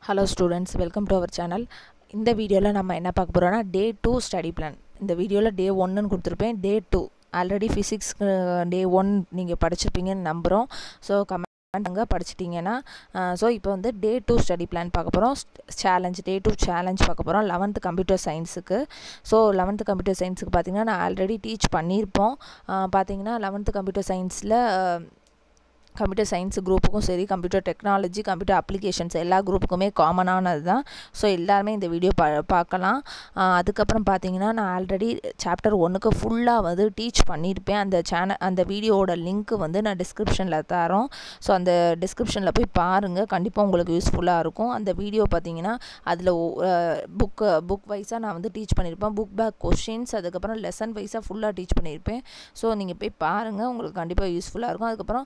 hello students welcome to our channel இந்த வீடியோவில் நம்ம என்ன பார்க்க போகிறோம்னா டே டூ ஸ்டடி பிளான் இந்த வீடியோவில் டே ஒன்றுன்னு கொடுத்துருப்பேன் டே டூ ஆல்ரெடி ஃபிசிக்ஸ்க்கு டே ஒன் நீங்கள் படிச்சிருப்பீங்கன்னு நம்புகிறோம் ஸோ கமெண்ட் அங்கே படிச்சிட்டிங்கன்னா ஸோ இப்போ வந்து டே டூ ஸ்டடி பிளான் பார்க்க போகிறோம் சேலஞ்ச் டே டூ சேலஞ்ச் பார்க்க போகிறோம் லெவன்த்து கம்ப்யூட்டர் சயின்ஸுக்கு ஸோ லெவன்த்து கம்ப்யூட்டர் சயின்ஸுக்கு பார்த்தீங்கன்னா நான் ஆல்ரெடி டீச் பண்ணியிருப்போம் பார்த்தீங்கன்னா லெவன்த்து கம்ப்யூட்டர் சயின்ஸில் கம்ப்யூட்டர் சயின்ஸ் குரூப்புக்கும் சரி கம்ப்யூட்டர் டெக்னாலஜி கம்ப்யூட்டர் அப்ளிகேஷன்ஸ் எல்லா குரூப்புக்குமே காமனானது தான் ஸோ எல்லாருமே இந்த வீடியோ பா பார்க்கலாம் அதுக்கப்புறம் பார்த்தீங்கன்னா நான் ஆல்ரெடி சாப்டர் ஒன்றுக்கு ஃபுல்லாக வந்து டீச் பண்ணியிருப்பேன் அந்த சேனல் அந்த வீடியோவோட லிங்க்கு வந்து நான் டிஸ்கிரிப்ஷனில் தரோம் ஸோ அந்த டிஸ்கிரிப்ஷனில் போய் பாருங்கள் கண்டிப்பாக உங்களுக்கு யூஸ்ஃபுல்லாக இருக்கும் அந்த வீடியோ பார்த்தீங்கன்னா அதில் புக்கு புக் வைஸாக நான் வந்து டீச் பண்ணியிருப்பேன் புக் பேக் கொஷின்ஸ் அதுக்கப்புறம் லெசன் வைஸாக ஃபுல்லாக டீச் பண்ணியிருப்பேன் ஸோ நீங்கள் போய் பாருங்கள் உங்களுக்கு கண்டிப்பாக யூஸ்ஃபுல்லாக இருக்கும் அதுக்கப்புறம்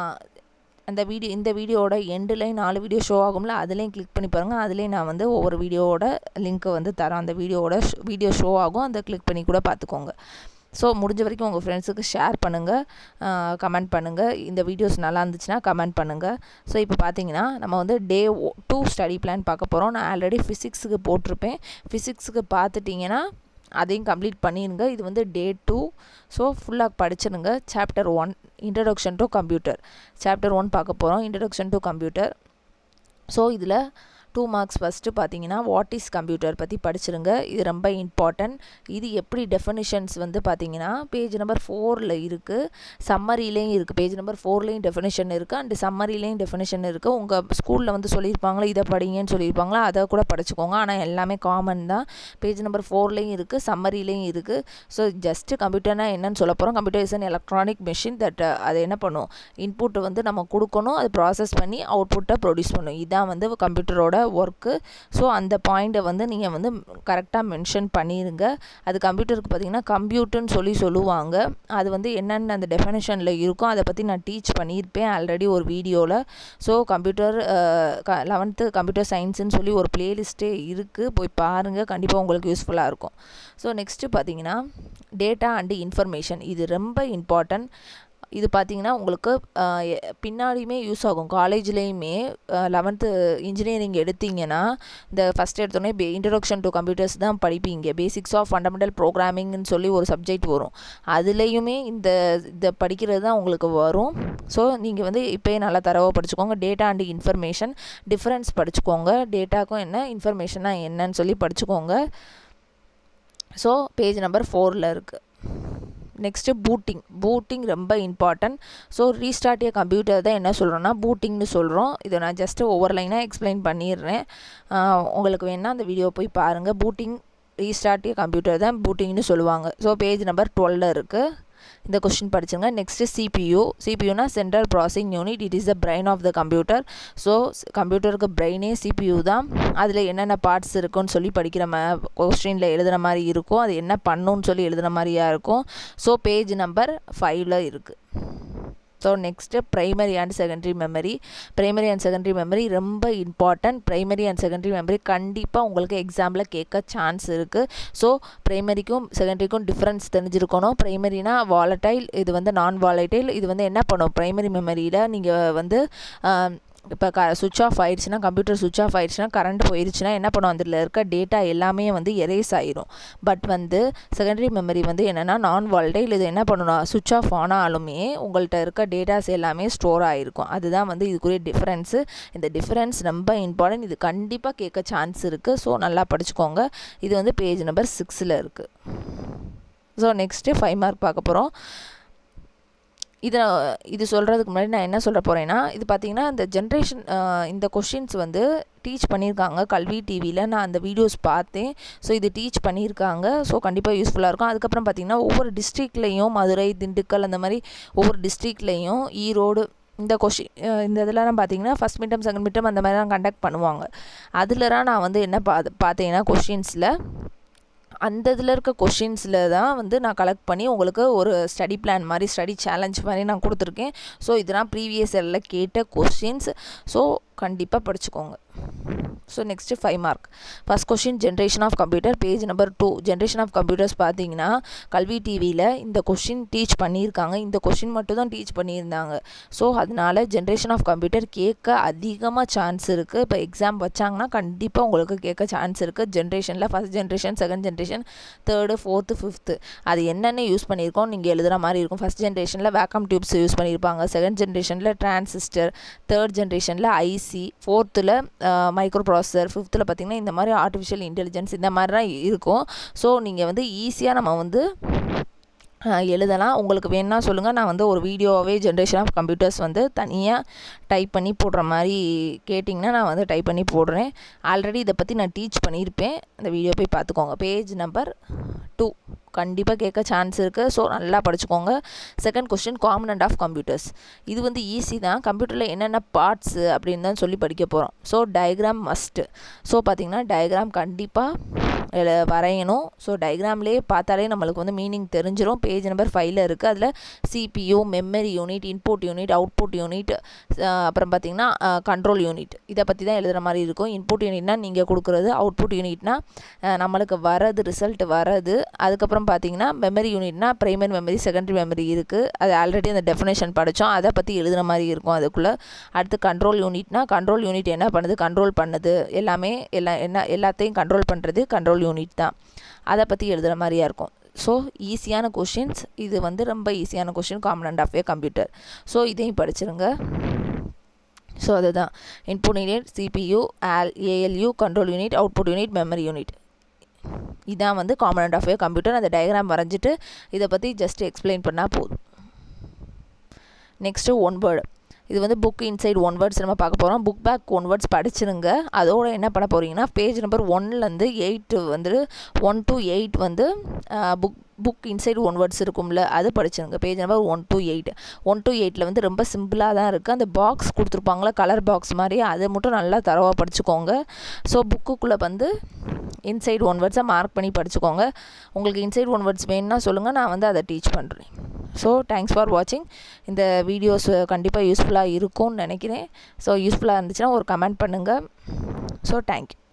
அந்த வீடியோ இந்த வீடியோட எண்டுலேயும் நாலு வீடியோ ஷோ ஆகும்ல அதுலேயும் கிளிக் பண்ணி பாருங்கள் அதுலேயும் நான் வந்து ஒவ்வொரு வீடியோவோட லிங்க்கை வந்து தரேன் அந்த வீடியோவோட வீடியோ ஷோ ஆகும் அந்த கிளிக் பண்ணி கூட பார்த்துக்கோங்க ஸோ முடிஞ்ச வரைக்கும் உங்கள் ஃப்ரெண்ட்ஸுக்கு ஷேர் பண்ணுங்கள் கமெண்ட் பண்ணுங்கள் இந்த வீடியோஸ் நல்லா இருந்துச்சுன்னா கமெண்ட் பண்ணுங்கள் ஸோ இப்போ பார்த்தீங்கன்னா நம்ம வந்து டே டூ ஸ்டடி பிளான் பார்க்க போகிறோம் நான் ஆல்ரெடி ஃபிசிக்ஸுக்கு போட்டிருப்பேன் ஃபிசிக்ஸுக்கு பார்த்துட்டிங்கன்னா அதையும் கம்ப்ளீட் பண்ணிடுங்க இது வந்து டே டூ ஸோ ஃபுல்லாக படிச்சிடுங்க chapter one introduction to computer chapter one பார்க்க போகிறோம் இன்ட்ரடக்ஷன் டு கம்ப்யூட்டர் ஸோ இதில் டூ மார்க்ஸ் ஃபஸ்ட்டு பார்த்தீங்கன்னா வாட் இஸ் கம்ப்யூட்டர் பற்றி படிச்சிருங்க இது ரொம்ப இம்பார்ட்டன்ட் இது எப்படி டெஃபினிஷன்ஸ் வந்து பார்த்தீங்கன்னா பேஜ் நம்பர் ஃபோரில் இருக்குது சம்மரிலேயும் இருக்குது பேஜ் நம்பர் ஃபோர்லேயும் டெஃபினிஷன் இருக்குது அண்டு சம்மரிலேயும் டெஃபினிஷன் இருக்குது உங்கள் ஸ்கூலில் வந்து சொல்லியிருப்பாங்களா இதை படிங்கன்னு சொல்லியிருப்பாங்களா அதை கூட படிச்சுக்கோங்க ஆனால் எல்லாமே காமன் தான் பேஜ் நம்பர் ஃபோர்லேயும் இருக்குது சம்மரிலேயும் இருக்குது ஸோ ஜஸ்ட்டு கம்ப்யூட்டர்னா என்னன்னு சொல்ல போகிறோம் computer is an electronic machine that அது என்ன பண்ணும் இன்புட் வந்து நம்ம கொடுக்கணும் அது ப்ராசஸ் பண்ணி அவுட்புட்டை ப்ரொடியூஸ் பண்ணும் இதான் வந்து கம்ப்யூட்டரோட ஒர்க்கு ஸோ அந்த பாயிண்ட்டை வந்து நீங்கள் வந்து கரெக்டாக மென்ஷன் பண்ணிடுங்க அது கம்ப்யூட்டருக்கு பார்த்தீங்கன்னா கம்ப்யூட்டர்னு சொல்லி சொல்லுவாங்க அது வந்து என்னென்ன அந்த டெஃபினேஷனில் இருக்கும் அதை பற்றி நான் டீச் பண்ணியிருப்பேன் ஆல்ரெடி ஒரு வீடியோவில் ஸோ கம்ப்யூட்டர் க லெவன்த்து கம்ப்யூட்டர் சயின்ஸுன்னு சொல்லி ஒரு ப்ளேலிஸ்ட்டே இருக்குது போய் பாருங்கள் கண்டிப்பாக உங்களுக்கு யூஸ்ஃபுல்லாக இருக்கும் ஸோ நெக்ஸ்ட்டு பார்த்தீங்கன்னா டேட்டா அண்டு இன்ஃபர்மேஷன் இது ரொம்ப இம்பார்ட்டன்ட் இது பார்த்திங்கன்னா உங்களுக்கு பின்னாடியுமே யூஸ் ஆகும் காலேஜ்லேயுமே லெவன்த்து இன்ஜினியரிங் எடுத்திங்கன்னா இந்த ஃபஸ்ட் எடுத்தோடனே பே இன்ட்ரடக்ஷன் டு கம்ப்யூட்டர்ஸ் தான் படிப்பீங்க பேசிக்ஸ் ஆஃப் ஃபண்டமெண்டல் ப்ரோக்ராமிங்னு சொல்லி ஒரு சப்ஜெக்ட் வரும் அதுலேயுமே இந்த இதை படிக்கிறது தான் உங்களுக்கு வரும் ஸோ நீங்கள் வந்து இப்போயே நல்லா தரவாக படிச்சுக்கோங்க டேட்டா அண்டு இன்ஃபர்மேஷன் டிஃப்ரென்ஸ் படிச்சுக்கோங்க டேட்டாக்கும் என்ன இன்ஃபர்மேஷனாக என்னன்னு சொல்லி படிச்சுக்கோங்க ஸோ பேஜ் நம்பர் ஃபோரில் இருக்குது நெக்ஸ்ட்டு பூட்டிங் பூட்டிங் ரொம்ப important so restart a computer தான் என்ன சொல்கிறோன்னா பூட்டிங்னு சொல்கிறோம் இதை நான் ஜஸ்ட்டு ஒவ்வொரு லைனாக எக்ஸ்பிளைன் பண்ணிடுறேன் உங்களுக்கு வேணால் அந்த வீடியோ போய் பாருங்கள் பூட்டிங் ரீஸ்டார்ட் ஏ கம்ப்யூட்டர் தான் பூட்டிங்னு சொல்லுவாங்க ஸோ பேஜ் நம்பர் டுவெல்ல இருக்குது இந்த கொஸ்டின் படிச்சுங்க நெக்ஸ்ட்டு சிபியூ சிபியூனா central processing unit it is the brain of the computer so கம்ப்யூட்டருக்கு பிரெயினே சிபியூ தான் அதில் என்னென்ன பார்ட்ஸ் இருக்குன்னு சொல்லி படிக்கிற மா கொஸ்டினில் எழுதுகிற மாதிரி இருக்கும் அது என்ன பண்ணுன்னு சொல்லி எழுதுகிற மாதிரியா இருக்கும் ஸோ பேஜ் நம்பர் ஃபைவ்ல இருக்குது so next primary and secondary memory primary and secondary memory ரொம்ப important primary and secondary memory கண்டிப்பாக உங்களுக்கு எக்ஸாமில் கேட்க சான்ஸ் இருக்குது ஸோ ப்ரைமரிக்கும் செகண்டரிக்கும் டிஃப்ரென்ஸ் தெரிஞ்சிருக்கணும் ப்ரைமரினா வாலட்டைல் இது வந்து நான் வாலட்டைல் இது வந்து என்ன பண்ணும் ப்ரைமரி மெமரியில் நீங்கள் வந்து இப்போ க சுவிட்ச் ஆஃப் ஆயிடுச்சுன்னா கம்ப்யூட்டர் சுவிட்ச் ஆஃப் ஆயிடுச்சுன்னா கரண்ட் போயிடுச்சுன்னா என்ன பண்ணும் அதில் இருக்க டேட்டா எல்லாமே வந்து எரேஸ் ஆயிரும் பட் வந்து செகண்டரி மெமரி வந்து என்னென்னா நான் வால்டைல் இது என்ன பண்ணணும் சுவிட்ச் ஆஃப் ஆனாலுமே உங்கள்கிட்ட இருக்க டேட்டாஸ் எல்லாமே ஸ்டோர் ஆகிருக்கும் அதுதான் வந்து இதுக்குரிய டிஃப்ரென்ஸு இந்த டிஃப்ரென்ஸ் ரொம்ப இம்பார்ட்டன்ட் இது கண்டிப்பாக கேட்க சான்ஸ் இருக்குது ஸோ நல்லா படிச்சுக்கோங்க இது வந்து பேஜ் நம்பர் சிக்ஸில் இருக்குது ஸோ நெக்ஸ்ட்டு ஃபைவ் மார்க் பார்க்க போகிறோம் இதை இது சொல்கிறதுக்கு முன்னாடி நான் என்ன சொல்ல போகிறேன்னா இது பார்த்திங்கன்னா இந்த ஜென்ரேஷன் இந்த கொஷின்ஸ் வந்து டீச் பண்ணியிருக்காங்க கல்வி டிவியில் நான் அந்த வீடியோஸ் பார்த்தேன் ஸோ இது டீச் பண்ணியிருக்காங்க ஸோ கண்டிப்பாக யூஸ்ஃபுல்லாக இருக்கும் அதுக்கப்புறம் பார்த்திங்கன்னா ஒவ்வொரு டிஸ்ட்ரிக்ட்லேயும் மதுரை திண்டுக்கல் அந்த மாதிரி ஒவ்வொரு டிஸ்ட்ரிக்ட்லேயும் ஈரோடு இந்த கொஷின் இந்த இதெல்லாம் பார்த்தீங்கன்னா ஃபஸ்ட் மிட்டம் செகண்ட் மிட்டம் அந்த மாதிரிலாம் கண்டக்ட் பண்ணுவாங்க அதிலலாம் நான் வந்து என்ன பா பார்த்தீங்கன்னா கொஷின்ஸில் அந்த இதில் இருக்க கொஷின்ஸில் தான் வந்து நான் கலெக்ட் பண்ணி உங்களுக்கு ஒரு ஸ்டடி பிளான் மாதிரி ஸ்டடி சேலஞ்ச் மாதிரி நான் கொடுத்துருக்கேன் ஸோ இதெல்லாம் ப்ரீவியஸ் இயரில் கேட்ட கொஷின்ஸ் ஸோ கண்டிப்பாக படிச்சுக்கோங்க so next five mark first question generation of computer page number two generation of computers பார்த்தீங்கன்னா கல்வி டிவியில் இந்த கொஷின் டீச் பண்ணியிருக்காங்க இந்த கொஷின் மட்டும் தான் டீச் பண்ணியிருந்தாங்க ஸோ அதனால ஜென்ரேஷன் ஆஃப் கம்ப்யூட்டர் கேட்க அதிகமாக சான்ஸ் இருக்குது இப்போ எக்ஸாம் வச்சாங்கன்னா கண்டிப்பாக உங்களுக்கு கேட்க சான்ஸ் இருக்குது ஜென்ரேஷனில் first generation second generation third fourth fifth அது என்னென்ன யூஸ் பண்ணியிருக்கோம் நீங்கள் எழுதுகிற மாதிரி இருக்கும் ஃபஸ்ட் ஜென்ரேஷனில் வேக்கம் டியூப்ஸ் யூஸ் பண்ணியிருப்பாங்க செகண்ட் ஜென்ரேஷனில் டிரான்சிஸ்டர் தேர்ட் ஜென்ரேஷனில் ஐசி ஃபோர்த்தில் மைக்ரோ ப்ராசஸர் ஃபிஃப்த்தில் பார்த்திங்கன்னா இந்த மாதிரி ஆர்டிஃபிஷியல் இன்டெலிஜென்ஸ் இந்த மாதிரிலாம் இருக்கும் ஸோ நீங்கள் வந்து ஈஸியாக நம்ம வந்து எழுதலாம் உங்களுக்கு வேணுன்னா சொல்லுங்கள் நான் வந்து ஒரு வீடியோவே ஜென்ரேஷன் ஆஃப் கம்ப்யூட்டர்ஸ் வந்து தனியாக டைப் பண்ணி போடுற மாதிரி கேட்டிங்கன்னா நான் வந்து டைப் பண்ணி போடுறேன் ஆல்ரெடி இதை பற்றி நான் டீச் பண்ணியிருப்பேன் அந்த வீடியோ போய் பார்த்துக்கோங்க பேஜ் நம்பர் டூ கண்டிப்பாக கேட்க சான்ஸ் இருக்குது ஸோ நல்லா படிச்சுக்கோங்க second question component of computers இது வந்து ஈஸி தான் கம்ப்யூட்டரில் என்னென்ன பார்ட்ஸு அப்படின்னு தான் சொல்லி படிக்க போகிறோம் ஸோ டயக்ராம் மஸ்ட்டு ஸோ பார்த்திங்கன்னா டயக்ராம் கண்டிப்பாக வரையணும் ஸோ டயக்ராம்லேயே பார்த்தாலே நம்மளுக்கு வந்து மீனிங் தெரிஞ்சிடும் பேஜ் நம்பர் ஃபைவ்ல இருக்குது அதில் CPU memory unit input unit output unit அப்புறம் பார்த்திங்கன்னா கண்ட்ரோல் யூனிட் இதை பற்றி தான் எழுதுகிற மாதிரி இருக்கும் இன்புட் யூனிட்னா நீங்கள் கொடுக்குறது அவுட்புட் யூனிட்னா நம்மளுக்கு வரது ரிசல்ட் வரது அதுக்கப்புறம் பார்த்தீங்கன்னா மெமரி யூனிட்னா ப்ரைமரி மெமரி செகண்டரி மெமரி இருக்குது அது ஆல்ரெடி அந்த டெஃபினேஷன் படித்தோம் அதை பற்றி எழுதுகிற மாதிரி இருக்கும் அதுக்குள்ளே அடுத்து கண்ட்ரோல் யூனிட்னா கண்ட்ரோல் யூனிட் என்ன பண்ணுது கண்ட்ரோல் பண்ணுது எல்லாமே எல்லா என்ன எல்லாத்தையும் கண்ட்ரோல் பண்ணுறது கண்ட்ரோல் யூனிட் தான் அதை பற்றி எழுதுகிற மாதிரியா இருக்கும் ஸோ ஈஸியான கொஷின்ஸ் இது வந்து ரொம்ப ஈஸியான question component of a computer so இதையும் படிச்சிருங்க ஸோ அதுதான் input unit CPU all ALU control unit output unit memory unit இதான் வந்து காம்பனண்ட் ஆஃப் ஏ கம்ப்யூட்டர் அந்த டயக்ராம் வரைஞ்சிட்டு இதை பற்றி ஜஸ்ட் எக்ஸ்பிளைன் பண்ணால் போதும் நெக்ஸ்ட்டு ஒன் வேர்டு இது வந்து புக் இன்சைட் ஒன் வேர்ட்ஸ் நம்ம பார்க்க போகிறோம் புக் பேக் ஒன் வேர்ட்ஸ் படிச்சிருங்க அதோட என்ன பண்ண போகிறீங்கன்னா பேஜ் நம்பர் ஒன்லேருந்து எயிட் வந்து ஒன் டு எயிட் வந்து book book inside one words இருக்கும்ல அது படிச்சிருங்க page number one to eight one to எயிட்டில் வந்து ரொம்ப சிம்பிளாக தான் இருக்குது அந்த பாக்ஸ் கொடுத்துருப்பாங்களா கலர் பாக்ஸ் மாதிரி அதை மட்டும் நல்லா தரவாக படிச்சுக்கோங்க ஸோ புக்குக்குள்ளே வந்து இன்சைடு ஒன் வேர்ட்ஸை மார்க் பண்ணி படிச்சுக்கோங்க உங்களுக்கு இன்சைடு ஒன் வேர்ட்ஸ் வேணும்னா சொல்லுங்கள் நான் வந்து அதை டீச் பண்ணுறேன் ஸோ தேங்க்ஸ் ஃபார் வாட்சிங் இந்த வீடியோஸ் கண்டிப்பாக யூஸ்ஃபுல்லாக இருக்கும்னு நினைக்கிறேன் ஸோ யூஸ்ஃபுல்லாக இருந்துச்சுன்னா ஒரு கமெண்ட் பண்ணுங்கள் ஸோ தேங்க்யூ